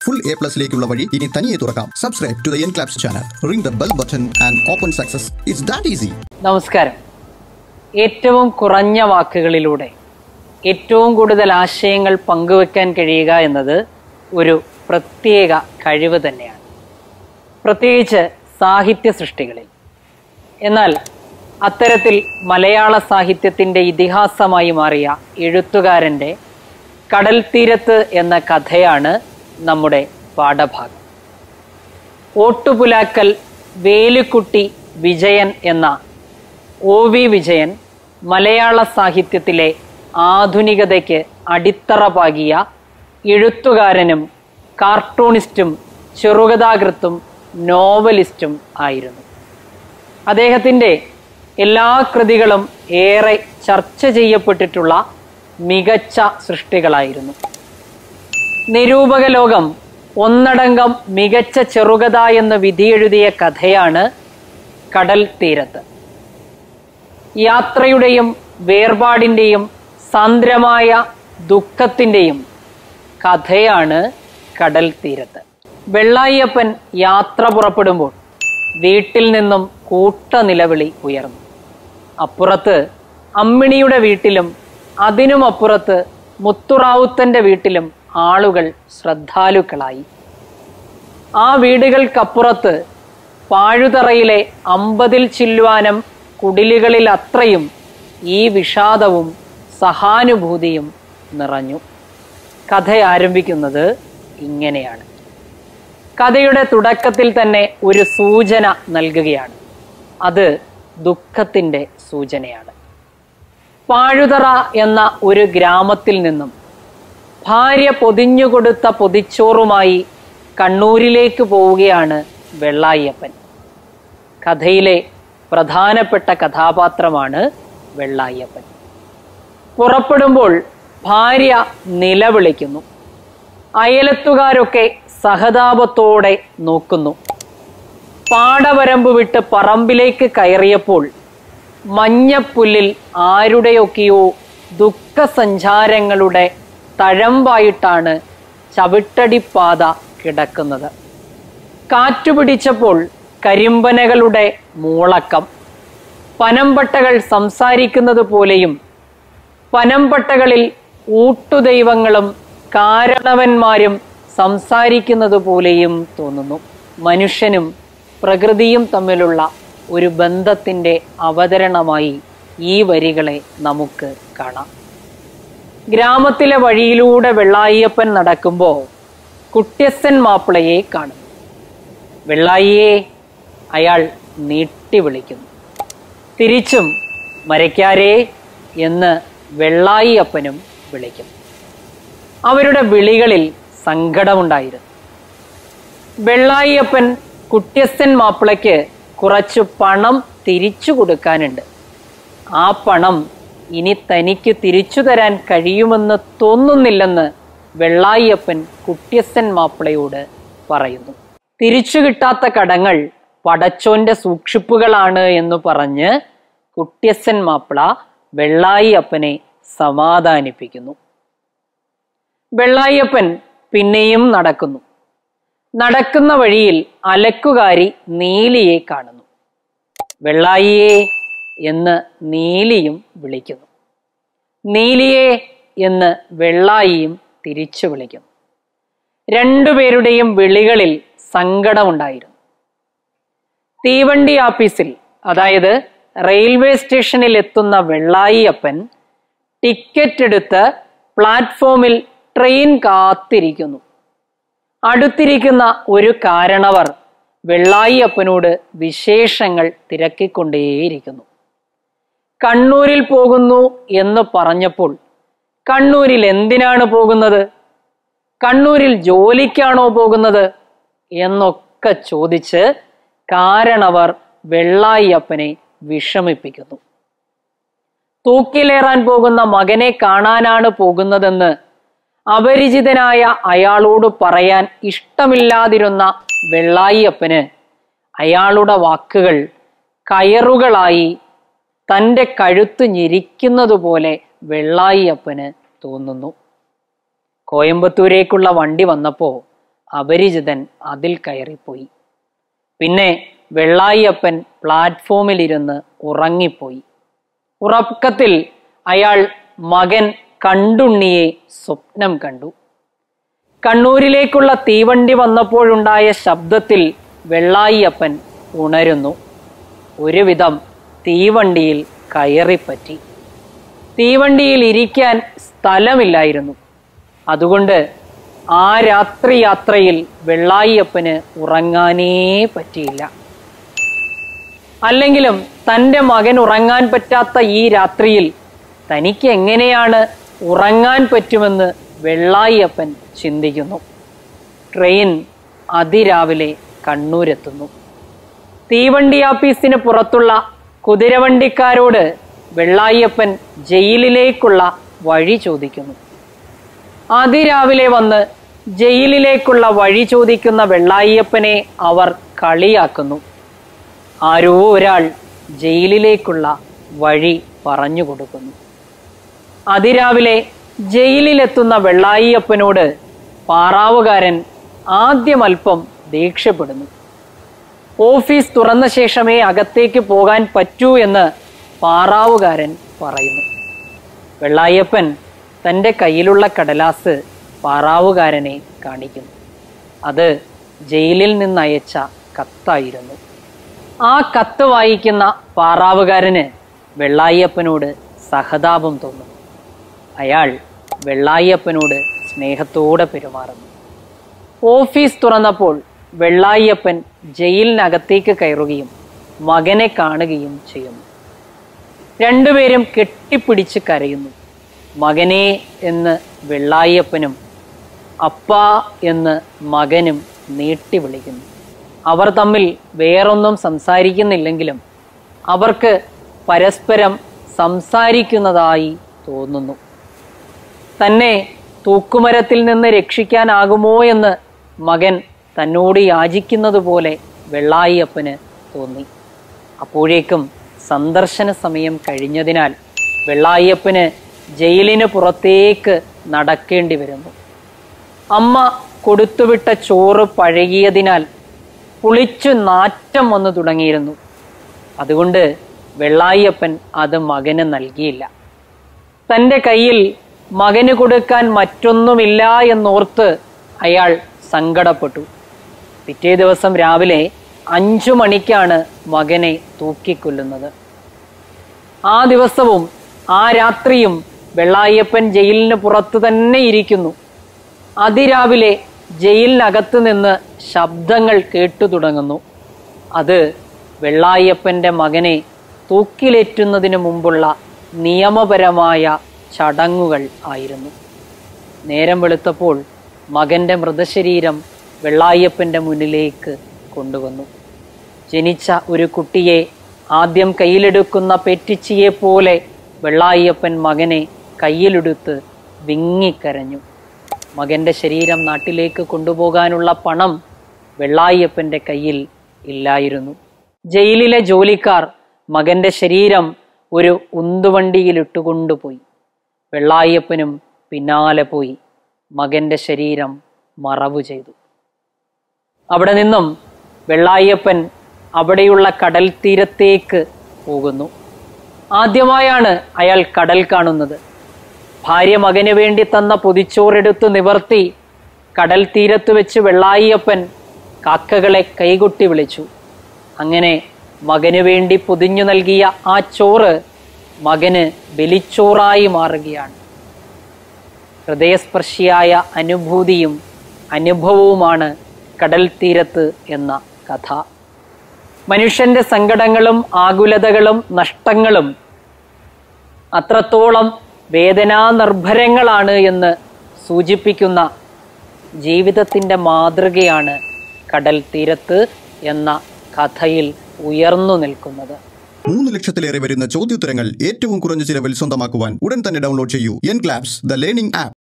full A പ്ലസിലേക്കുള്ള വഴി ഇനി തനിയെ തുറക്കാം subscribe to the N claps channel ring the bell button and open success it's that easy നമസ്കാരം ഏറ്റവും കുറഞ്ഞ വാക്കുകളിലൂടെ ഏറ്റവും കൂടുതൽ ആശയങ്ങൾ പങ്കുവെക്കാൻ കഴിയുക എന്നത് ഒരു പ്രത്യേക കഴിവ് തന്നെയാണ് പ്രത്യേകിച്ച് സാഹിത്യ സൃഷ്ടികളിൽ എന്നാൽ അത്തരത്തിൽ മലയാള സാഹിത്യത്തിൻ്റെ ഇതിഹാസമായി മാറിയ എഴുത്തുകാരൻ്റെ കടൽ തീരത്ത് എന്ന കഥയാണ് നമ്മുടെ പാഠഭാഗം ഓട്ടുപുലാക്കൽ വേലുക്കുട്ടി വിജയൻ എന്ന ഒ വി വിജയൻ മലയാള സാഹിത്യത്തിലെ ആധുനികതയ്ക്ക് അടിത്തറ പാകിയ എഴുത്തുകാരനും കാർട്ടൂണിസ്റ്റും ചെറുകഥാകൃത്തും നോവലിസ്റ്റും ആയിരുന്നു അദ്ദേഹത്തിൻ്റെ എല്ലാ കൃതികളും ഏറെ ചർച്ച ചെയ്യപ്പെട്ടിട്ടുള്ള മികച്ച സൃഷ്ടികളായിരുന്നു നിരൂപക ലോകം ഒന്നടങ്കം മികച്ച ചെറുകഥ എന്ന് വിധിയെഴുതിയ കഥയാണ് കടൽ തീരത്ത് യാത്രയുടെയും വേർപാടിൻ്റെയും സാന്ദ്രമായ ദുഃഖത്തിൻ്റെയും കഥയാണ് കടൽ തീരത്ത് വെള്ളായപ്പൻ യാത്ര പുറപ്പെടുമ്പോൾ വീട്ടിൽ നിന്നും കൂട്ട നിലവിളി ഉയർന്നു അപ്പുറത്ത് അമ്മിണിയുടെ വീട്ടിലും അതിനുമപ്പുറത്ത് മുത്തുറാവുത്തന്റെ വീട്ടിലും ആളുകൾ ശ്രദ്ധാലുക്കളായി ആ വീടുകൾക്കപ്പുറത്ത് പാഴുതറയിലെ അമ്പതിൽ ചില്ലുവാനം കുടിലുകളിൽ അത്രയും ഈ വിഷാദവും സഹാനുഭൂതിയും നിറഞ്ഞു കഥ ആരംഭിക്കുന്നത് ഇങ്ങനെയാണ് കഥയുടെ തുടക്കത്തിൽ തന്നെ ഒരു സൂചന നൽകുകയാണ് അത് ദുഃഖത്തിൻ്റെ സൂചനയാണ് പാഴുതറ എന്ന ഒരു ഗ്രാമത്തിൽ നിന്നും ഭാര്യ പൊതിഞ്ഞുകൊടുത്ത പൊതിച്ചോറുമായി കണ്ണൂരിലേക്ക് പോവുകയാണ് വെള്ളായപ്പൻ കഥയിലെ പ്രധാനപ്പെട്ട കഥാപാത്രമാണ് വെള്ളായപ്പൻ പുറപ്പെടുമ്പോൾ ഭാര്യ നിലവിളിക്കുന്നു അയലത്തുകാരൊക്കെ സഹതാപത്തോടെ നോക്കുന്നു പാടവരമ്പ് വിട്ട് പറമ്പിലേക്ക് കയറിയപ്പോൾ മഞ്ഞപ്പുല്ലിൽ ആരുടെയൊക്കെയോ ദുഃഖസഞ്ചാരങ്ങളുടെ തഴമ്പായിട്ടാണ് ചവിട്ടടിപ്പാത കിടക്കുന്നത് കാറ്റുപിടിച്ചപ്പോൾ കരിമ്പനകളുടെ മൂളക്കം പനമ്പട്ടകൾ സംസാരിക്കുന്നത് പോലെയും പനമ്പട്ടകളിൽ ഊട്ടുദൈവങ്ങളും കാരണവന്മാരും സംസാരിക്കുന്നത് പോലെയും തോന്നുന്നു മനുഷ്യനും പ്രകൃതിയും തമ്മിലുള്ള ഒരു ബന്ധത്തിൻ്റെ അവതരണമായി ഈ വരികളെ നമുക്ക് കാണാം ഗ്രാമത്തിലെ വഴിയിലൂടെ വെള്ളായിയപ്പൻ നടക്കുമ്പോൾ കുട്യസൻ മാപ്പിളയെ കാണും വെള്ളായിയെ അയാൾ നീട്ടി വിളിക്കുന്നു തിരിച്ചും മരയ്ക്കാരേ എന്ന് വെള്ളായിയപ്പനും വിളിക്കും അവരുടെ വിളികളിൽ സങ്കടമുണ്ടായിരുന്നു വെള്ളായിയപ്പൻ കുട്യസൻ മാപ്പിളയ്ക്ക് കുറച്ച് പണം തിരിച്ചു കൊടുക്കാനുണ്ട് ആ പണം ഇനി തനിക്ക് തിരിച്ചു തരാൻ കഴിയുമെന്ന് തോന്നുന്നില്ലെന്ന് വെള്ളായിയപ്പൻ കുട്യസൻ മാപ്പിളയോട് പറയുന്നു തിരിച്ചു കിട്ടാത്ത കടങ്ങൾ പടച്ചോന്റെ സൂക്ഷിപ്പുകളാണ് എന്ന് പറഞ്ഞ് കുട്യസൻ മാപ്പിള വെള്ളായിയപ്പനെ സമാധാനിപ്പിക്കുന്നു വെള്ളായിയപ്പൻ പിന്നെയും നടക്കുന്നു നടക്കുന്ന വഴിയിൽ അലക്കുകാരി നീലിയെ കാണുന്നു വെള്ളായിയെ എന്ന് നീലിയും വിളിക്കുന്നു നീലിയെ എന്ന് വെള്ളായിയും തിരിച്ചു വിളിക്കുന്നു രണ്ടുപേരുടെയും വിളികളിൽ സങ്കടമുണ്ടായിരുന്നു തീവണ്ടി ആഫീസിൽ അതായത് റെയിൽവേ സ്റ്റേഷനിൽ എത്തുന്ന വെള്ളായിയപ്പൻ ടിക്കറ്റ് എടുത്ത് പ്ലാറ്റ്ഫോമിൽ ട്രെയിൻ കാത്തിരിക്കുന്നു അടുത്തിരിക്കുന്ന ഒരു കാരണവർ വെള്ളായിയപ്പനോട് വിശേഷങ്ങൾ തിരക്കിക്കൊണ്ടേയിരിക്കുന്നു കണ്ണൂരിൽ പോകുന്നു എന്ന് പറഞ്ഞപ്പോൾ കണ്ണൂരിൽ എന്തിനാണ് പോകുന്നത് കണ്ണൂരിൽ ജോലിക്കാണോ പോകുന്നത് എന്നൊക്കെ ചോദിച്ച് കാരണവർ വെള്ളായിയപ്പനെ വിഷമിപ്പിക്കുന്നു തൂക്കിലേറാൻ പോകുന്ന മകനെ കാണാനാണ് പോകുന്നതെന്ന് അപരിചിതനായ അയാളോട് പറയാൻ ഇഷ്ടമില്ലാതിരുന്ന വെള്ളായിയപ്പന് അയാളുടെ വാക്കുകൾ കയറുകളായി തൻ്റെ കഴുത്ത് ഞെരിക്കുന്നത് പോലെ വെള്ളായിയപ്പന് തോന്നുന്നു കോയമ്പത്തൂരേക്കുള്ള വണ്ടി വന്നപ്പോൾ അപരിചിതൻ അതിൽ കയറിപ്പോയി പിന്നെ വെള്ളായിയപ്പൻ പ്ലാറ്റ്ഫോമിലിരുന്ന് ഉറങ്ങിപ്പോയി ഉറക്കത്തിൽ അയാൾ മകൻ കണ്ടുണ്ണിയെ സ്വപ്നം കണ്ടു കണ്ണൂരിലേക്കുള്ള തീവണ്ടി വന്നപ്പോഴുണ്ടായ ശബ്ദത്തിൽ വെള്ളായിയപ്പൻ ഉണരുന്നു ഒരുവിധം തീവണ്ടിയിൽ കയറിപ്പറ്റി തീവണ്ടിയിൽ ഇരിക്കാൻ സ്ഥലമില്ലായിരുന്നു അതുകൊണ്ട് ആ രാത്രി യാത്രയിൽ വെള്ളായിയപ്പന് ഉറങ്ങാനേ പറ്റിയില്ല അല്ലെങ്കിലും തൻ്റെ മകൻ ഉറങ്ങാൻ പറ്റാത്ത ഈ രാത്രിയിൽ തനിക്ക് എങ്ങനെയാണ് ഉറങ്ങാൻ പറ്റുമെന്ന് വെള്ളായിയപ്പൻ ചിന്തിക്കുന്നു ട്രെയിൻ അതിരാവിലെ കണ്ണൂരെത്തുന്നു തീവണ്ടി ആപ്പീസിന് പുറത്തുള്ള കുതിരവണ്ടിക്കാരോട് വെള്ളായിയപ്പൻ ജയിലിലേക്കുള്ള വഴി ചോദിക്കുന്നു അതിരാവിലെ വന്ന് ജയിലിലേക്കുള്ള വഴി ചോദിക്കുന്ന വെള്ളായിയപ്പനെ അവർ കളിയാക്കുന്നു ആരോ ഒരാൾ ജയിലിലേക്കുള്ള വഴി പറഞ്ഞു കൊടുക്കുന്നു അതിരാവിലെ ജയിലിലെത്തുന്ന വെള്ളായിയപ്പനോട് പാറാവുകാരൻ ആദ്യം അല്പം ദേഷ്യപ്പെടുന്നു ഓഫീസ് തുറന്ന ശേഷമേ അകത്തേക്ക് പോകാൻ പറ്റൂ എന്ന് പാറാവുകാരൻ പറയുന്നു വെള്ളായപ്പൻ തൻ്റെ കയ്യിലുള്ള കടലാസ് പാറാവുകാരനെ കാണിക്കുന്നു അത് ജയിലിൽ നിന്നയച്ച കത്തായിരുന്നു ആ കത്ത് വായിക്കുന്ന പാറാവുകാരന് വെള്ളായപ്പനോട് സഹതാപം തോന്നുന്നു അയാൾ വെള്ളായപ്പനോട് സ്നേഹത്തോടെ പെരുമാറുന്നു ഓഫീസ് തുറന്നപ്പോൾ വെള്ളായപ്പൻ ജയിലിനകത്തേക്ക് കയറുകയും മകനെ കാണുകയും ചെയ്യുന്നു രണ്ടുപേരും കെട്ടിപ്പിടിച്ച് കരയുന്നു മകനെ എന്ന് വെള്ളായപ്പനും അപ്പ എന്ന് മകനും നീട്ടി വിളിക്കുന്നു അവർ തമ്മിൽ വേറൊന്നും സംസാരിക്കുന്നില്ലെങ്കിലും അവർക്ക് പരസ്പരം സംസാരിക്കുന്നതായി തോന്നുന്നു തന്നെ തൂക്കുമരത്തിൽ നിന്ന് രക്ഷിക്കാനാകുമോ എന്ന് മകൻ തന്നോട് യാചിക്കുന്നത് പോലെ വെള്ളായിയപ്പന് തോന്നി അപ്പോഴേക്കും സന്ദർശന സമയം കഴിഞ്ഞതിനാൽ വെള്ളായിയപ്പന് ജയിലിന് പുറത്തേക്ക് നടക്കേണ്ടി വരുന്നു അമ്മ കൊടുത്തുവിട്ട ചോറ് പഴകിയതിനാൽ പുളിച്ചു നാറ്റം വന്നു തുടങ്ങിയിരുന്നു അതുകൊണ്ട് വെള്ളായിയപ്പൻ അത് മകന് നൽകിയില്ല തൻ്റെ കയ്യിൽ മകന് കൊടുക്കാൻ മറ്റൊന്നുമില്ല എന്നോർത്ത് അയാൾ സങ്കടപ്പെട്ടു പിറ്റേ ദിവസം രാവിലെ അഞ്ചു മണിക്കാണ് മകനെ തൂക്കിക്കൊല്ലുന്നത് ആ ദിവസവും ആ രാത്രിയും വെള്ളായപ്പൻ ജയിലിന് പുറത്തു തന്നെ ഇരിക്കുന്നു അതിരാവിലെ ജയിലിനകത്ത് നിന്ന് ശബ്ദങ്ങൾ കേട്ടു തുടങ്ങുന്നു അത് വെള്ളായപ്പൻ്റെ മകനെ തൂക്കിലേറ്റുന്നതിന് മുമ്പുള്ള നിയമപരമായ ചടങ്ങുകൾ ആയിരുന്നു നേരം വെളുത്തപ്പോൾ മകൻ്റെ മൃതശരീരം വെള്ളായപ്പൻ്റെ മുന്നിലേക്ക് കൊണ്ടുവന്നു ജനിച്ച ഒരു കുട്ടിയെ ആദ്യം കയ്യിലെടുക്കുന്ന പെറ്റിച്ചിയെ പോലെ വെള്ളായപ്പൻ മകനെ കയ്യിലെടുത്ത് വിങ്ങിക്കരഞ്ഞു മകന്റെ ശരീരം നാട്ടിലേക്ക് കൊണ്ടുപോകാനുള്ള പണം വെള്ളായപ്പന്റെ കയ്യിൽ ഇല്ലായിരുന്നു ജയിലിലെ ജോലിക്കാർ മകന്റെ ശരീരം ഒരു ഉന്തുവണ്ടിയിൽ ഇട്ടുകൊണ്ടുപോയി വെള്ളായപ്പനും പിന്നാലെ പോയി മകന്റെ ശരീരം മറവു ചെയ്തു അവിടെ നിന്നും വെള്ളായപ്പൻ അവിടെയുള്ള കടൽ തീരത്തേക്ക് പോകുന്നു ആദ്യമായാണ് അയാൾ കടൽ കാണുന്നത് ഭാര്യ മകന് വേണ്ടി തന്ന പൊതിച്ചോറെടുത്ത് നിവർത്തി കടൽ തീരത്ത് വെച്ച് വെള്ളായിയപ്പൻ കാക്കകളെ കൈകൊട്ടി വിളിച്ചു അങ്ങനെ മകന് വേണ്ടി പൊതിഞ്ഞു നൽകിയ ആ ചോറ് മകന് ബലിച്ചോറായി മാറുകയാണ് ഹൃദയസ്പർശിയായ അനുഭൂതിയും അനുഭവവുമാണ് കടൽ തീരത്ത് എന്ന കഥ മനുഷ്യന്റെ സങ്കടങ്ങളും ആകുലതകളും നഷ്ടങ്ങളും അത്രത്തോളം വേദനാനിർഭരങ്ങളാണ് എന്ന് സൂചിപ്പിക്കുന്ന ജീവിതത്തിൻ്റെ മാതൃകയാണ് കടൽ തീരത്ത് എന്ന കഥയിൽ ഉയർന്നു നിൽക്കുന്നത് മൂന്ന് ലക്ഷത്തിലേറെ വരുന്ന ചോദ്യോത്തരങ്ങൾ ഏറ്റവും കുറഞ്ഞ ചിലവിൽ സ്വന്തമാക്കുവാൻ ഉടൻ തന്നെ ഡൗൺലോഡ് ചെയ്യൂ N claps the learning app